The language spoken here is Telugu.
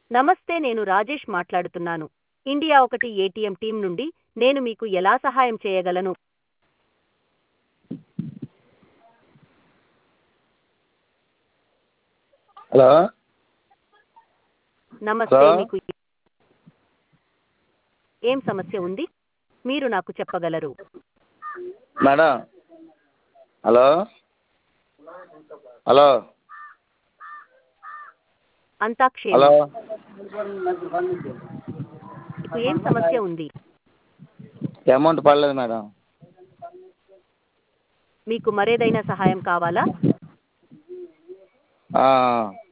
నమస్తే నేను రాజేష్ మాట్లాడుతున్నాను ఇండియా ఒకటి ఏటీఎం టీం నుండి నేను మీకు ఎలా సహాయం చేయగలను హలో నమస్తే హలో మీకు ఏం సమస్య ఉంది మీరు నాకు చెప్పగలరు మేడం హలో హలో అంతా హలో క్షేమం మీకు ఏం సమస్య ఉంది అమౌంట్ పడలేదు మేడం మీకు మరేదైనా సహాయం కావాలా ఆ,